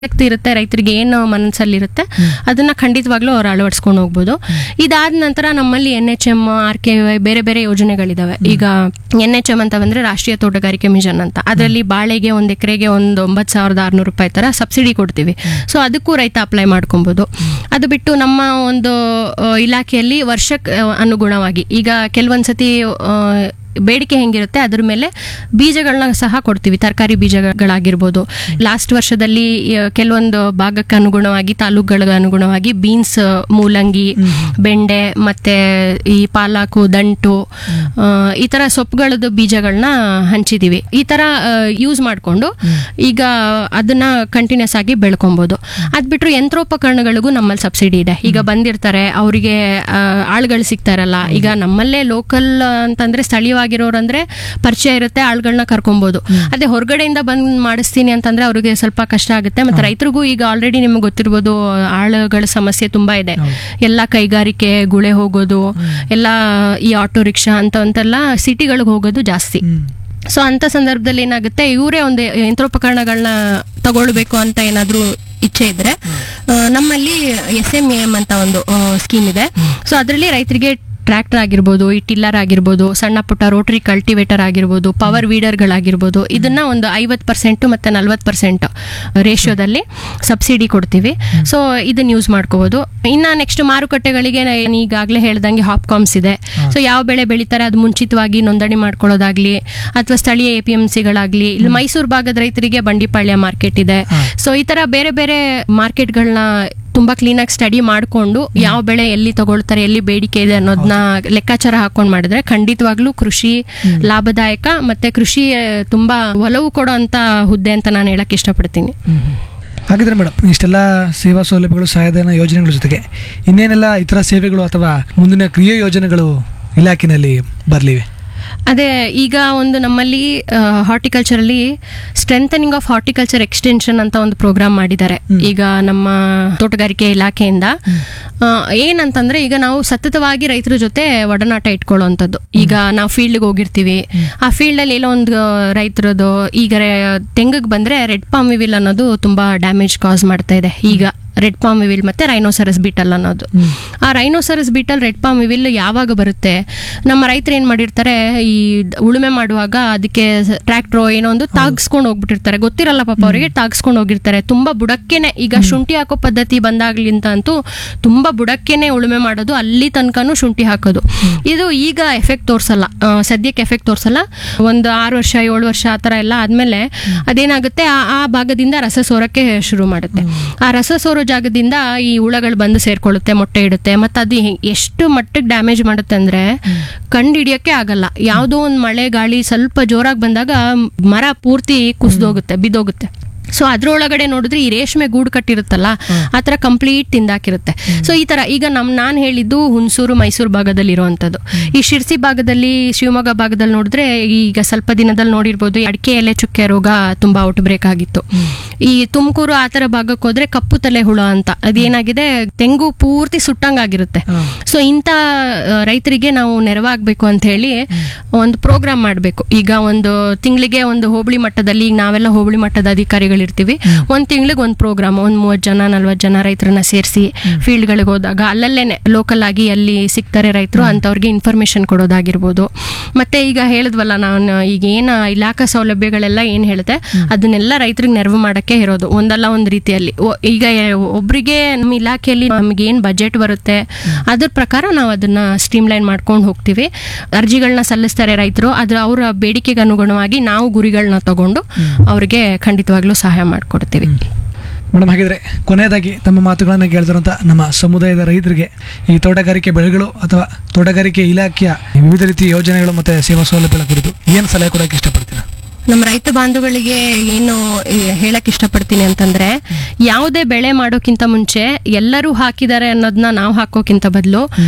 ಆಸಕ್ತಿ ಇರುತ್ತೆ ರೈತರಿಗೆ ಏನು ಮನಸ್ಸಲ್ಲಿರುತ್ತೆ ಅದನ್ನ ಖಂಡಿತವಾಗ್ಲೂ ಅವ್ರು ಅಳವಡಿಸ್ಕೊಂಡು ಹೋಗ್ಬೋದು ಇದಾದ ನಂತರ ನಮ್ಮಲ್ಲಿ N H M R K Y ಬೇರೆ ಬೇರೆ ಯೋಜನೆಗಳಿದಾವೆ ಈಗ ಎನ್ ಎಚ್ ಎಂ ಅಂತ ಬಂದ್ರೆ ರಾಷ್ಟ್ರೀಯ ತೋಟಗಾರಿಕೆ ಮಿಷನ್ ಅಂತ ಅದರಲ್ಲಿ ಬಾಳೆಗೆ ಒಂದ್ ಎಕರೆಗೆ ಒಂದು ಒಂಬತ್ತು ಸಾವಿರದ ಆರ್ನೂರು ರೂಪಾಯಿ ತರ ಸಬ್ಸಿಡಿ ಕೊಡ್ತೀವಿ ಸೊ ಅದಕ್ಕೂ ರೈತ ಅಪ್ಲೈ ಮಾಡ್ಕೊಬೋದು ಅದು ಬಿಟ್ಟು ನಮ್ಮ ಒಂದು ಆ, ಇಲಾಖೆಯಲ್ಲಿ ವರ್ಷಕ್ಕೆ ಆ, ಅನುಗುಣವಾಗಿ ಈಗ ಕೆಲವೊಂದ್ಸತಿ ಆ, ಬೇಡಿಕೆ ಹೆಂಗಿರುತ್ತೆ ಅದ್ರ ಮೇಲೆ ಬೀಜಗಳನ್ನ ಸಹ ಕೊಡ್ತೀವಿ ತರಕಾರಿ ಬೀಜಗಳಾಗಿರ್ಬೋದು ಲಾಸ್ಟ್ ವರ್ಷದಲ್ಲಿ ಆ, ಕೆಲವೊಂದು ಭಾಗಕ್ಕೆ ಅನುಗುಣವಾಗಿ ತಾಲೂಕುಗಳಿಗೆ ಅನುಗುಣವಾಗಿ ಬೀನ್ಸ್ ಮೂಲಂಗಿ ಬೆಂಡೆ ಮತ್ತೆ ಈ ಪಾಲಾಕು ದಂಟು ಆ, ಈ ತರ ಸೊಪ್ಪುಗಳದ್ದು ಬೀಜಗಳನ್ನ ಹಂಚಿದೀವಿ ಈ ತರ ಯೂಸ್ ಮಾಡಿಕೊಂಡು ಈಗ ಅದನ್ನ ಕಂಟಿನ್ಯೂಸ್ ಆಗಿ ಬೆಳ್ಕೊಬೋದು ಅದ್ ಬಿಟ್ರು ಯಂತ್ರೋಪಕರಣಗಳಿಗೂ ನಮ್ಮಲ್ಲಿ ಸಬ್ಸಿಡಿ ಇದೆ ಈಗ ಬಂದಿರ್ತಾರೆ ಅವರಿಗೆ ಆಳುಗಳು ಸಿಗ್ತಾರಲ್ಲ ಈಗ ನಮ್ಮಲ್ಲೇ ಲೋಕಲ್ ಅಂತಂದ್ರೆ ಸ್ಥಳೀಯವಾಗಿರೋರು ಅಂದ್ರೆ ಪರಿಚಯ ಇರುತ್ತೆ ಆಳುಗಳನ್ನ ಕರ್ಕೊಬಹುದು ಅದೇ ಹೊರಗಡೆಯಿಂದ ಬಂದ್ ಮಾಡಿಸ್ತೀನಿ ಅಂತಂದ್ರೆ ಅವ್ರಿಗೆ ಸ್ವಲ್ಪ ಕಷ್ಟ ಆಗುತ್ತೆ ಮತ್ತೆ ರೈತರಿಗೂ ಈಗ ಆಲ್ರೆಡಿ ನಿಮ್ಗೆ ಗೊತ್ತಿರ್ಬೋದು ಆಳುಗಳ ಸಮಸ್ಯೆ ತುಂಬಾ ಇದೆ ಎಲ್ಲ ಕೈಗಾರಿಕೆ ಗುಳೆ ಹೋಗೋದು ಎಲ್ಲ ಈ ಆಟೋ ರಿಕ್ಷಾ ಅಂತ ಅಂತೆಲ್ಲ ಸಿಟಿಗಳಿಗೆ ಹೋಗೋದು ಜಾಸ್ತಿ ಸೊ ಅಂತ ಸಂದರ್ಭದಲ್ಲಿ ಏನಾಗುತ್ತೆ ಇವರೇ ಒಂದು ಯಂತ್ರೋಪಕರಣಗಳನ್ನ ತಗೊಳ್ಬೇಕು ಅಂತ ಏನಾದ್ರೂ ಇಚ್ಛೆ ಇದ್ರೆ ಆ, ನಮ್ಮಲ್ಲಿ ಎಸ್ ಎಂ ಎಂ ಅಂತ ಒಂದು ಸ್ಕೀಮ್ ಇದೆ ಸೊ ಅದರಲ್ಲಿ ರೈತರಿಗೆ ಟ್ರ್ಯಾಕ್ಟರ್ ಆಗಿರ್ಬೋದು ಈ ಟಿಲ್ಲರ್ ಆಗಿರ್ಬೋದು ಸಣ್ಣ ಪುಟ್ಟ ರೋಟರಿ ಕಲ್ಟಿವೇಟರ್ ಆಗಿರ್ಬೋದು ಪವರ್ ವೀಡರ್ಗಳಾಗಿರ್ಬೋದು ಇದನ್ನ ಒಂದು ಐವತ್ತು ಪರ್ಸೆಂಟ್ ಮತ್ತೆ ನಲ್ವತ್ತು ಪರ್ಸೆಂಟ್ ರೇಷಿಯೋದಲ್ಲಿ ಸಬ್ಸಿಡಿ ಕೊಡ್ತೀವಿ ಸೊ ಇದನ್ನ ಯೂಸ್ ಮಾಡ್ಕೋಬಹುದು ಇನ್ನ ನೆಕ್ಸ್ಟ್ ಮಾರುಕಟ್ಟೆಗಳಿಗೆ ನಾನು ಈಗಾಗಲೇ ಹೇಳ್ದಂಗೆ ಹಾಪ್ಕಾಮ್ಸ್ ಇದೆ ಸೊ ಯಾವ ಬೆಳೆ ಬೆಳೀತಾರೆ ಅದು ಮುಂಚಿತವಾಗಿ ನೋಂದಣಿ ಮಾಡ್ಕೊಳ್ಳೋದಾಗ್ಲಿ ಅಥವಾ ಸ್ಥಳೀಯ ಎ ಪಿ ಎಂ ಸಿಗಳಾಗ್ಲಿ ಇಲ್ಲಿ ಮೈಸೂರು ಭಾಗದ ರೈತರಿಗೆ ಬಂಡಿಪಾಳ್ಯ ಮಾರ್ಕೆಟ್ ಇದೆ ಸೊ ಈ ತರ ಬೇರೆ ಬೇರೆ ಮಾರ್ಕೆಟ್ಗಳನ್ನ ತುಂಬಾ ಕ್ಲೀನಾಗಿ ಸ್ಟಡಿ ಮಾಡಿಕೊಂಡು ಯಾವ ಬೆಳೆ ಎಲ್ಲಿ ತಗೊಳ್ತಾರೆ ಎಲ್ಲಿ ಬೇಡಿಕೆ ಇದೆ ಅನ್ನೋದನ್ನ ಲೆಕ್ಕಾಚಾರ ಹಾಕೊಂಡು ಮಾಡಿದ್ರೆ ಖಂಡಿತವಾಗ್ಲೂ ಕೃಷಿ ಲಾಭದಾಯಕ ಮತ್ತೆ ಕೃಷಿ ಆ, ತುಂಬಾ ಒಲವು ಕೊಡೋ ಅಂತ ಹುದ್ದೆ ಅಂತ ನಾನು ಹೇಳಕ್ ಇಷ್ಟಪಡ್ತೀನಿ ಹಾಗಿದ್ರೆ ಮೇಡಮ್ ಇಷ್ಟೆಲ್ಲ ಸೇವಾ ಸೌಲಭ್ಯಗಳು ಸಹಾಯಧನ ಯೋಜನೆಗಳ ಜೊತೆಗೆ ಇನ್ನೇನೆಲ್ಲ ಇತರ ಸೇವೆಗಳು ಅಥವಾ ಮುಂದಿನ ಕ್ರಿಯೆ ಯೋಜನೆಗಳು ಇಲಾಖೆನಲ್ಲಿ ಬರಲಿವೆ ಅದೇ ಈಗ ಒಂದು ನಮ್ಮಲ್ಲಿ ಹಾರ್ಟಿಕಲ್ಚರ್ ಅಲ್ಲಿ ಸ್ಟ್ರೆಂಥನಿಂಗ್ ಆಫ್ ಹಾರ್ಟಿಕಲ್ಚರ್ ಎಕ್ಸ್ಟೆನ್ಷನ್ ಅಂತ ಒಂದು ಪ್ರೋಗ್ರಾಮ್ ಮಾಡಿದ್ದಾರೆ ಈಗ ನಮ್ಮ ತೋಟಗಾರಿಕೆ ಇಲಾಖೆಯಿಂದ ಆ, ಏನಂತಂದ್ರೆ ಈಗ ನಾವು ಸತತವಾಗಿ ರೈತರ ಜೊತೆ ಒಡನಾಟ ಇಟ್ಕೊಳ್ಳುವಂಥದ್ದು ಈಗ ನಾವು ಫೀಲ್ಡ್ಗೆ ಹೋಗಿರ್ತೀವಿ ಆ ಫೀಲ್ಡ್ ಅಲ್ಲಿ ಏನೋ ಒಂದು ರೈತರದು ಈಗ ತೆಂಗಿಗೆ ಬಂದ್ರೆ ರೆಡ್ ಪಾಮ್ ವಿಲ್ ಅನ್ನೋದು ತುಂಬಾ ಡ್ಯಾಮೇಜ್ ಕಾಸ್ ಮಾಡ್ತಾ ಇದೆ ಈಗ ರೆಡ್ ಪಾಮ್ ವಿಲ್ ಮತ್ತೆ ರೈನೋಸರಸ್ ಬೀಟಲ್ ಅನ್ನೋದು ಆ rhinoceros beetle red palm weevil ಯಾವಾಗ ಬರುತ್ತೆ ನಮ್ಮ ರೈತರು ಏನ್ ಮಾಡಿರ್ತಾರೆ ಈ ದ್- ಉಳುಮೆ ಮಾಡುವಾಗ ಅದಕ್ಕೆ ಟ್ರ್ಯಾಕ್ಟ್ರೋ ಏನೋ ಒಂದು ತಾಗಿಸ್ಕೊಂಡು ಹೋಗ್ಬಿಟ್ಟಿರ್ತಾರೆ ಗೊತ್ತಿರಲ್ಲ ಪಾಪ ಅವರಿಗೆ ತಾಗಿಸ್ಕೊಂಡು ಹೋಗಿರ್ತಾರೆ ತುಂಬಾ ಬುಡಕ್ಕೇನೆ ಈಗ ಶುಂಠಿ ಹಾಕೋ ಪದ್ಧತಿ ಬಂದಾಗ್ಲಿಂತ ಅಂತೂ ತುಂಬಾ ಬುಡಕ್ಕೇನೆ ಉಳುಮೆ ಮಾಡೋದು ಅಲ್ಲಿ ತನಕನೂ ಶುಂಠಿ ಹಾಕೋದು ಇದು ಈಗ ಎಫೆಕ್ಟ್ ತೋರ್ಸಲ್ಲ ಆ, ಸದ್ಯಕ್ಕೆ ಎಫೆಕ್ಟ್ ತೋರ್ಸಲ್ಲ ಒಂದು ಆರು ವರ್ಷ ಏಳು ವರ್ಷ ಆ ಥರ ಎಲ್ಲ ಆದ್ಮೇಲೆ ಅದೇನಾಗುತ್ತೆ ಆ ಆ ಭಾಗದಿಂದ ರಸ ಸೋರಕ್ಕೆ ಶುರು ಮಾಡುತ್ತೆ ಆ ರಸ ಸೋರೋ ಜಾಗದಿಂದ ಈ ಹುಳಗಳು ಬಂದು ಸೇರ್ಕೊಳ್ಳುತ್ತೆ ಮೊಟ್ಟೆ ಇಡುತ್ತೆ ಮತ್ತೆ ಅದು ಹೆ- ಎಷ್ಟು ಮಟ್ಟಿಗೆ ಡ್ಯಾಮೇಜ್ ಮಾಡುತ್ತೆ ಅಂದ್ರೆ ಕಂಡು ಹಿಡಿಯಕ್ಕೆ ಆಗಲ್ಲ ಯಾವುದೋ ಒಂದು ಮಳೆ ಗಾಳಿ ಸ್ವಲ್ಪ ಜೋರಾಗಿ ಬಂದಾಗ ಮರ ಪೂರ್ತಿ ಕುಸ್ದೋಗುತ್ತೆ ಬಿದ್ದೋಗುತ್ತೆ ಸೊ ಅದ್ರೊಳಗಡೆ ನೋಡಿದ್ರೆ ಈ ರೇಷ್ಮೆ ಗೂಡು ಕಟ್ಟಿರುತ್ತಲ್ಲ ಆ ಥರ ಕಂಪ್ಲೀಟ್ ತಿಂದಾಕಿರುತ್ತೆ ಸೊ ಈ ತರ ಈಗ ನಮ್ ನಾನ್ ಹೇಳಿದ್ದು ಹುಣಸೂರು ಮೈಸೂರು ಭಾಗದಲ್ಲಿ ಇರುವಂತದ್ದು ಈ ಶಿರ್ಸಿ ಭಾಗದಲ್ಲಿ ಶಿವಮೊಗ್ಗ ಭಾಗದಲ್ಲಿ ನೋಡಿದ್ರೆ ಈಗ ಸ್ವಲ್ಪ ದಿನದಲ್ಲಿ ನೋಡಿರ್ಬೋದು ಈ ಅಡಿಕೆ ಎಲೆ ಚುಕ್ಕೆ ರೋಗ ತುಂಬಾ ಔಟ್ ಬ್ರೇಕ್ ಆಗಿತ್ತು ಈ ತುಮಕೂರು ಆ ತರ ಭಾಗಕ್ಕೆ ಹೋದ್ರೆ ಕಪ್ಪು ತಲೆ ಹುಳ ಅಂತ ಅದೇನಾಗಿದೆ ತೆಂಗು ಪೂರ್ತಿ ಸುಟ್ಟಂಗಾಗಿರುತ್ತೆ ಸೊ ಇಂಥ ಆ, ರೈತರಿಗೆ ನಾವು ನೆರವಾಗಬೇಕು ಅಂತ ಹೇಳಿ ಒಂದು ಪ್ರೋಗ್ರಾಮ್ ಮಾಡಬೇಕು ಈಗ ಒಂದು ತಿಂಗಳಿಗೆ ಒಂದು ಹೋಬಳಿ ಮಟ್ಟದಲ್ಲಿ ಈಗ ನಾವೆಲ್ಲ ಹೋಬಳಿ ಮಟ್ಟದ ಅಧಿಕಾರಿಗಳಿರ್ತೀವಿ ಒಂದು ತಿಂಗಳಿಗೆ ಒಂದು ಪ್ರೋಗ್ರಾಮ್ ಒಂದು ಮೂವತ್ತು ಜನ ನಲ್ವತ್ತು ಜನ ರೈತರನ್ನ ಸೇರಿಸಿ ಫೀಲ್ಡ್ಗಳಿಗೆ ಹೋದಾಗ ಅಲ್ಲಲ್ಲೇನೆ ಲೋಕಲ್ ಆಗಿ ಅಲ್ಲಿ ಸಿಗ್ತಾರೆ ರೈತರು ಅಂಥವ್ರಿಗೆ ಇನ್ಫಾರ್ಮೇಶನ್ ಕೊಡೋದಾಗಿರ್ಬೋದು ಮತ್ತೆ ಈಗ ಹೇಳಿದ್ವಲ್ಲ ನಾನು ಈಗ ಏನು ಇಲಾಖಾ ಸೌಲಭ್ಯಗಳೆಲ್ಲ ಏನು ಹೇಳುತ್ತೆ ಅದನ್ನೆಲ್ಲ ರೈತರಿಗೆ ನೆರವು ಮಾಡಕ್ಕೆ ಇರೋದು ಒಂದಲ್ಲ ಒಂದು ರೀತಿಯಲ್ಲಿ ಒ- ಈಗ ಒಬ್ರಿಗೆ ನಮ್ಮ ಇಲಾಖೆಯಲ್ಲಿ ನಮ್ಗೆ ಏನು ಬಜೆಟ್ ಬರುತ್ತೆ ಅದ್ರ ಪ್ರಕಾರ ನಾವು ಅದನ್ನ ಸ್ಟ್ರೀಮ್ಲೈನ್ ಮಾಡ್ಕೊಂಡು ಹೋಗ್ತೀವಿ ಅರ್ಜಿಗಳನ್ನ ಸಲ್ಲಿಸ್ತಾರೆ ರೈತರು ಅದ್ರ ಅವರ ಬೇಡಿಕೆಗೆ ಅನುಗುಣವಾಗಿ ನಾವು ಗುರಿಗಳನ್ನ ತಗೊಂಡು ಅವ್ರಿಗೆ ಖಂಡಿತವಾಗ್ಲೂ ಸಹಾಯ ಮಾಡಿಕೊಡ್ತೀವಿ ಮೇಡಮ್ ಹಾಗಿದ್ರೆ ಕೊನೆಯದಾಗಿ ತಮ್ಮ ಮಾತುಗಳನ್ನು ಕೇಳ್ತಿರುವಂಥ ನಮ್ಮ ಸಮುದಾಯದ ರೈತರಿಗೆ ಈ ತೋಟಗಾರಿಕೆ ಬೆಳೆಗಳು ಅಥವಾ ತೋಟಗಾರಿಕೆ ಇಲಾಖೆಯ ವಿವಿಧ ರೀತಿಯ ಯೋಜನೆಗಳು ಮತ್ತು ಸೇವಾ ಸೌಲಭ್ಯಗಳ ಕುರಿತು ಏನು ಸಲಹೆ ಕೊಡೋಕೆ ಇಷ್ಟಪಡ್ತೀರಾ ನಮ್ಮ ರೈತ ಬಾಂಧವಗಳಿಗೆ ಏನು ಈ, ಹೇಳಕ್ ಇಷ್ಟಪಡ್ತೀನಿ ಅಂತಂದ್ರೆ ಯಾವುದೇ ಬೆಳೆ ಮಾಡೋಕ್ಕಿಂತ ಮುಂಚೆ ಎಲ್ಲರೂ ಹಾಕಿದ್ದಾರೆ ಅನ್ನೋದನ್ನ ನಾವು ಹಾಕೋಕ್ಕಿಂತ ಬದಲು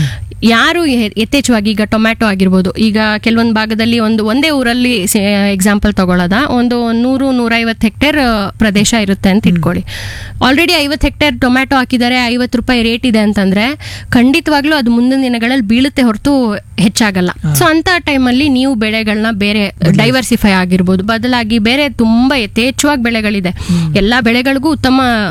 ಯಾರು ಎ- ಯಥೇಚ್ಛವಾಗಿ ಈಗ ಟೊಮ್ಯಾಟೊ ಆಗಿರ್ಬೋದು ಈಗ ಕೆಲವೊಂದು ಭಾಗದಲ್ಲಿ ಒಂದು ಒಂದೇ ಊರಲ್ಲಿ ಎಕ್ಸಾಂಪಲ್ ತಗೊಳ್ಳೋದ ಒಂದು ನೂರು ನೂರೈವತ್ತು ಹೆಕ್ಟೇರ್ ಪ್ರದೇಶ ಇರುತ್ತೆ ಅಂತ ಇಟ್ಕೊಳ್ಳಿ ಆಲ್ರೆಡಿ ಐವತ್ತು ಹೆಕ್ಟೇರ್ ಟೊಮ್ಯಾಟೊ ಹಾಕಿದ್ದಾರೆ ಐವತ್ತು ರೂಪಾಯಿ ರೇಟ್ ಇದೆ ಅಂತಂದ್ರೆ ಖಂಡಿತವಾಗ್ಲೂ ಅದು ಮುಂದಿನ ದಿನಗಳಲ್ಲಿ ಬೀಳುತ್ತೆ ಹೊರತು ಹೆಚ್ಚಾಗಲ್ಲ ಸೊ ಅಂತ ಟೈಮಲ್ಲಿ ನೀವು ಬೆಳೆಗಳನ್ನ ಬೇರೆ ಡೈವರ್ಸಿಫೈ ಆಗಿರ್ಬೋದು ಬದಲಾಗಿ ಬೇರೆ ತುಂಬಾ ಯಥೇಚ್ಛವಾಗಿ ಬೆಳೆಗಳಿದೆ ಎಲ್ಲಾ ಬೆಳೆಗಳಿಗೂ ಉತ್ತಮ